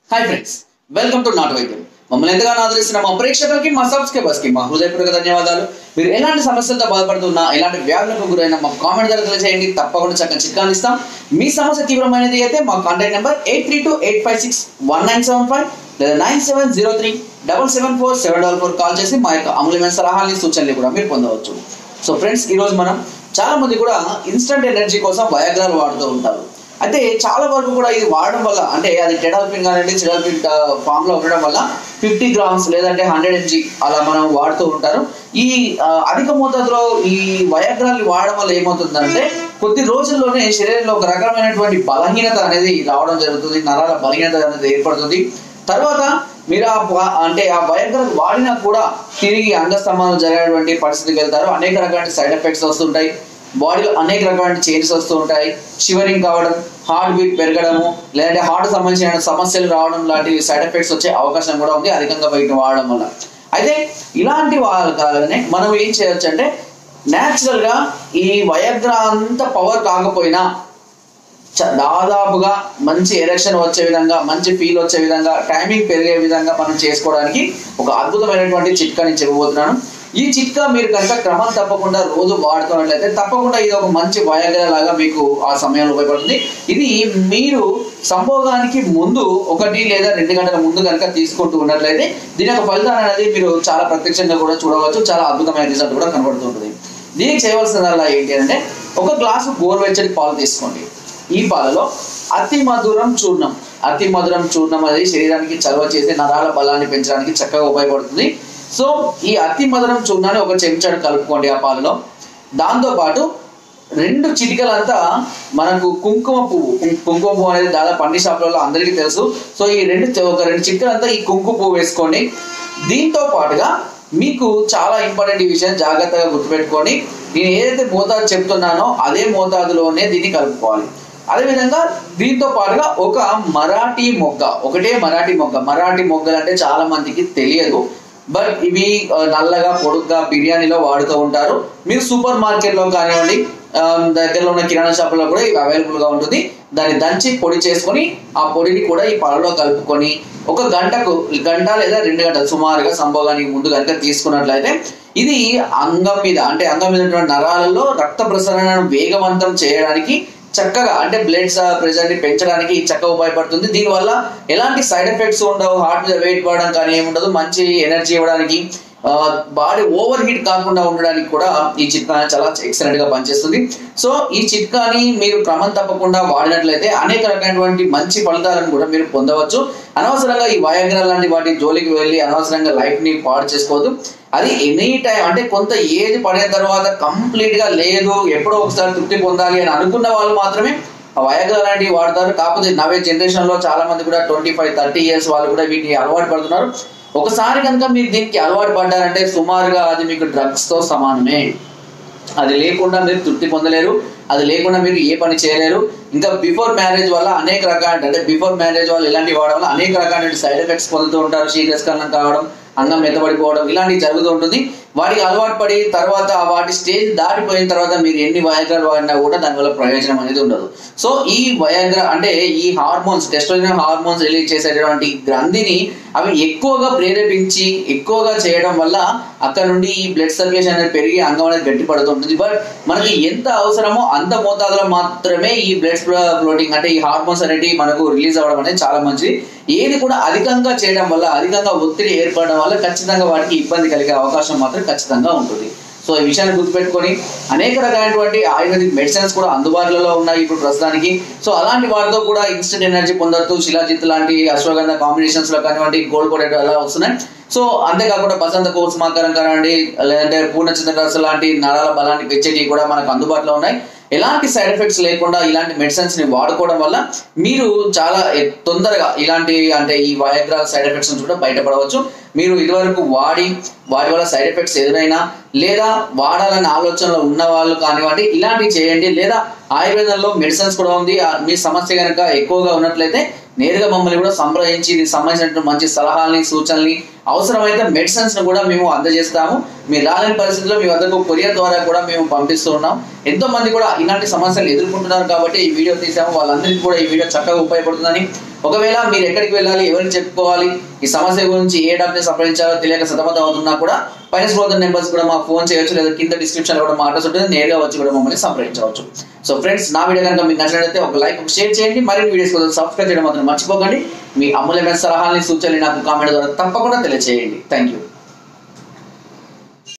hi friends welcome to నాటు వైద్యం మమ్మల్ని ఎంతగానో ఆదరిస్తున్న మా ప్రేక్షకులకి మా సబ్స్క్రైబర్స్ కి మా హృదయపూర్వక ధన్యవాదాలు మీరు ఎలాంటి సమస్యలతో బాధపడుతున్నా ఎలాంటి వ్యాధులకు గురైనా మా కామెంట్ ద్వారా తెలియజేయండి తప్పకుండా చక్కని చిట్కాలు ఇస్తాం మీ సమస్య తీవ్రమైనది అయితే మా contact number eight three two eight five six one nine seven five లేదా nine seven zero three double seven four seven double four call చేసి మా యొక్క అమూల్యమైన సలహాలని సూచనలు కూడా మీరు పొందవచ్చు సో ఫ్రెండ్స్ ఈరోజు మనం చాలా మంది కూడా ఇన్స్టంట్ ఎనర్జీ కోసం వయాగ్రాలు వాడుతూ ఉంటారు అయితే చాలా వరకు కూడా ఇది వాడడం వల్ల అంటే అది టెడాల్పిన్ కానివ్వండి చిడాల్పిన్ ఫామ్ లో ఉండడం వల్ల ఫిఫ్టీ గ్రామ్స్ లేదంటే హండ్రెడ్ ఎంజీ అలా మనం వాడుతూ ఉంటారు ఈ ఆ, అధిక మోతాదులో ఈ వయాగ్రాలు వాడడం వల్ల ఏమవుతుందంటే కొద్ది రోజుల్లోనే శరీరంలో ఒక రకమైనటువంటి బలహీనత అనేది రావడం జరుగుతుంది నరాల బలహీనత అనేది ఏర్పడుతుంది తర్వాత మీరు ఆ వా- అంటే ఆ వయాగ్రాలు వాడినా కూడా తిరిగి అంగస్తంభనం జరిగేటువంటి పరిస్థితికి వెళ్తారు అనేక రకాల సైడ్ ఎఫెక్ట్స్ వస్తుంటాయి బాడీలో అనేక రకాల చేంజెస్ వస్తూ ఉంటాయి షివరింగ్ కావడం హార్ట్ బీట్ పెరగడము లేదంటే హార్ట్ సంబంధించిన సమస్యలు రావడం లాంటి సైడ్ ఎఫెక్ట్స్ వచ్చే అవకాశం కూడా ఉంది అధికంగా బయట వాడడం వల్ల అయితే ఇలాంటి వాళ్ళ కాగానే మనం ఏం చేయొచ్చు అంటే న్యాచురల్ గా ఈ వయగ్ర అంత పవర్ కాకపోయినా చ- దాదాపుగా మంచి ఎరెక్షన్ వచ్చే విధంగా మంచి ఫీల్ వచ్చే విధంగా టైమింగ్ పెరిగే విధంగా మనం చేసుకోవడానికి ఒక అద్భుతమైనటువంటి చిట్కా నేను చెప్పబోతున్నాను ఈ చిట్కా మీరు కనుక క్రమం తప్పకుండా రోజు వాడుతున్నట్లయితే తప్పకుండా ఇది ఒక మంచి వయాగ్ర లాగా మీకు ఆ సమయంలో ఉపయోగపడుతుంది ఇది మీరు సంభోగానికి ముందు ఒకటి లేదా రెండు గంటల ముందు కనుక తీసుకుంటూ ఉన్నట్లయితే దీని యొక్క ఫలితాన్ని అనేది మీరు చాలా ప్రత్యక్షంగా కూడా చూడవచ్చు చాలా అద్భుతమైన రిజల్ట్ కూడా కనబడుతుంటుంది దీనికి చేయవలసిందల్లా ఏంటి అంటే ఒక గ్లాసు గోరువెచ్చని పాలు తీసుకోండి ఈ పాలలో అతి మధురం చూర్ణం అతి మధురం చూర్ణం అనేది శరీరానికి చలవ చేసి నరాల బలాన్ని పెంచడానికి చక్కగా ఉపయోగపడుతుంది సో ఈ అతి మధురం చూర్ణాన్ని ఒక చెంచాడు కలుపుకోండి ఆ పాలలో దాంతో పాటు రెండు చిటికలంతా మనకు కుంకుమ పువ్వు కుం- కుంకుమ పువ్వు అనేది దాదాపు అన్ని షాపులలో అందరికీ తెలుసు సో ఈ రెండు చి- ఒక రెండు చిటికలంతా ఈ కుంకుమ పువ్వు వేసుకోండి దీంతో పాటుగా మీకు చాలా ఇంపార్టెంట్ ఈ విషయం జాగ్రత్తగా గుర్తుపెట్టుకొని నేను ఏదైతే మోతాదు చెప్తున్నానో అదే మోతాదులోనే దీన్ని కలుపుకోవాలి అదేవిధంగా దీంతో పాటుగా ఒక మరాఠీ మొగ్గ ఒకటే మరాఠీ మొగ్గ మరాఠీ మొగ్గలు అంటే చాలా మందికి తెలియదు బట్ ఇవి ఆ, నల్లగా పొడుగ్గా బిర్యానీలో వాడుతూ ఉంటారు మీరు సూపర్ మార్కెట్లో కానివ్వండి ఆ, దగ్గరలో ఉన్న కిరాణా షాపులో కూడా ఇవి అవైలబుల్ గా ఉంటుంది దాన్ని దంచి పొడి చేసుకొని ఆ పొడిని కూడా ఈ పాలలో కలుపుకొని ఒక గంటకు గంట లేదా రెండు గంటలు సుమారుగా సంభోగానికి ముందు కనుక తీసుకున్నట్లయితే ఇది అంగం మీద అంటే అంగం మీద ఉన్నటువంటి నరాలలో రక్త ప్రసరణను వేగవంతం చేయడానికి చక్కగా అంటే బ్లడ్ ప్రెషర్ ని పెంచడానికి చక్కగా ఉపయోగపడుతుంది దీనివల్ల ఎలాంటి సైడ్ ఎఫెక్ట్స్ ఉండవు హార్ట్ మీద వెయిట్ పడడం కానీ ఏముండదు మంచి ఎనర్జీ ఇవ్వడానికి బాడీ ఓవర్ హీట్ కాకుండా ఉండడానికి కూడా ఈ చిట్కా చాలా ఎక్సలెంట్ గా పనిచేస్తుంది సో ఈ చిట్కాని మీరు క్రమం తప్పకుండా వాడినట్లయితే అనేక రకమైనటువంటి మంచి ఫలితాలను కూడా మీరు పొందవచ్చు అనవసరంగా ఈ వయాగ్రా లాంటి వాటి జోలికి వెళ్ళి అనవసరంగా లైఫ్ ని పాడు చేసుకోవద్దు అది ఎనీ టైం అంటే కొంత ఏజ్ పడిన తర్వాత కంప్లీట్ గా లేదు ఎప్పుడో ఒకసారి తృప్తి పొందాలి అని అనుకున్న వాళ్ళు మాత్రమే ఆ వయాగ్రా లాంటివి వాడతారు కాకపోతే నవే జనరేషన్ లో చాలా మంది కూడా ట్వంటీ ఫైవ్ థర్టీ ఇయర్స్ వాళ్ళు కూడా వీటిని అలవాటు పడుతున్నారు ఒకసారి కనుక మీరు దీనికి అలవాటు పడ్డారంటే సుమారుగా అది మీకు డ్రగ్స్ తో సమానమే అది లేకుండా మీరు తృప్తి పొందలేరు అది లేకుండా మీరు ఏ పని చేయలేరు ఇంకా బిఫోర్ మ్యారేజ్ వల్ల అనేక రకాల అంటే బిఫోర్ మ్యారేజ్ వాళ్ళు ఇలాంటివి వాడడం వల్ల అనేక రకాల సైడ్ ఎఫెక్ట్స్ పొందుతూ ఉంటారు శీఘ్రస్కలనం కావడం అంగం మెత్తబడిపోవడం ఇలాంటివి జరుగుతూ ఉంటుంది వాటికి అలవాటు పడి తర్వాత వాటి స్టేజ్ దాటిపోయిన తర్వాత మీరు ఎన్ని వయాగ్రాలు వాడినా కూడా దానివల్ల ప్రయోజనం అనేది ఉండదు సో ఈ వయాగ్రా అంటే ఈ హార్మోన్స్ టెస్టోజన్ హార్మోన్స్ రిలీజ్ చేసేటటువంటి గ్రంథిని అవి ఎక్కువగా ప్రేరేపించి ఎక్కువగా చేయడం వల్ల అక్కడ నుండి ఈ బ్లడ్ సర్క్యులేషన్ అనేది పెరిగి అంగం అనేది గట్టి పడుతుంటుంది బట్ మనకి ఎంత అవసరమో అంత మోతాదులో మాత్రమే ఈ బ్లడ్ ఫ్లోటింగ్ అంటే ఈ హార్మోన్స్ అనేటివి మనకు రిలీజ్ అవ్వడం అనేది చాలా మంచిది ఏది కూడా అధికంగా చేయడం వల్ల అధికంగా ఒత్తిడి ఏర్పడడం వల్ల ఖచ్చితంగా వాటికి ఇబ్బంది కలిగే అవకాశం మాత్రం ఖచ్చితంగా ఉంటుంది సో ఈ విషయాన్ని గుర్తుపెట్టుకొని అనేక రకాలైనటువంటి ఆయుర్వేదిక్ మెడిసిన్స్ కూడా అందుబాటులో ఉన్నాయి ఇప్పుడు ప్రస్తుతానికి సో అలాంటి వాటితో కూడా ఇన్స్టెంట్ ఎనర్జీ పొందొచ్చు శిలాజిత్ లాంటి అశ్వగంధ కాంబినేషన్స్ లో కానివ్వండి గోల్డ్ కోటెడ్ అలా వస్తున్నాయి సో అంతేకాకుండా బసంత కోసుమాకరం కానివ్వండి లేదంటే పూర్ణచంద్ర రస లాంటి నరాల బలాన్ని పెంచేటివి కూడా మనకు అందుబాటులో ఉన్నాయి ఎలాంటి సైడ్ ఎఫెక్ట్స్ లేకుండా ఇలాంటి మెడిసిన్స్ ని వాడుకోవడం వల్ల మీరు చాలా ఎ- తొందరగా ఇలాంటి అంటే ఈ వయాగ్రా సైడ్ ఎఫెక్ట్స్ నుంచి కూడా బయటపడవచ్చు మీరు ఇదివరకు వాడి వాటి వల్ల సైడ్ ఎఫెక్ట్స్ ఎదురైనా లేదా వాడాలనే ఆలోచనలో ఉన్న వాళ్ళు కానివ్వండి ఇలాంటివి చేయండి లేదా ఆయుర్వేదంలో మెడిసిన్స్ కూడా ఉంది ఆ మీ సమస్య కనుక ఎక్కువగా ఉన్నట్లయితే నేరుగా మమ్మల్ని కూడా సంప్రదించి దీనికి సంబంధించినటువంటి మంచి సలహాలని సూచనల్ని అవసరమైతే మెడిసిన్స్ ని కూడా మేము అందజేస్తాము మీరు రాలేని పరిస్థితుల్లో మీ వద్దకు కొరియర్ ద్వారా కూడా మేము పంపిస్తూ ఉన్నాం ఎంతో మంది కూడా ఇలాంటి సమస్యలు ఎదుర్కొంటున్నారు కాబట్టి ఈ వీడియో తీసాము వాళ్ళందరికీ కూడా ఈ వీడియో చక్కగా ఉపయోగపడుతుందని ఒకవేళ మీరు ఎక్కడికి వెళ్ళాలి ఎవరికి చెప్పుకోవాలి ఈ సమస్య గురించి ఏ డాక్టర్ సంప్రదించాలో తెలియక సతమతం అవుతున్నా కూడా పైన స్క్రోల్ నెంబర్స్ కూడా మాకు ఫోన్ చేయొచ్చు లేదా కింద డిస్క్రిప్షన్ కూడా మా అడ్రస్ ఉంటుంది నేరుగా వచ్చి కూడా మమ్మల్ని సంప్రదించవచ్చు సో ఫ్రెండ్స్ నా వీడియో కనుక మీకు నచ్చినట్లయితే ఒక లైక్ ఒక షేర్ చేయండి మరిన్ని వీడియోస్ కోసం సబ్స్క్రైబ్ చేయడం మాత్రం మర్చిపోకండి మీ అమూల్యమైన సలహాలని సూచనలు నాకు కామెంట్ ద్వారా తప్పకుండా తెలియజేయండి థ్యాంక్ యూ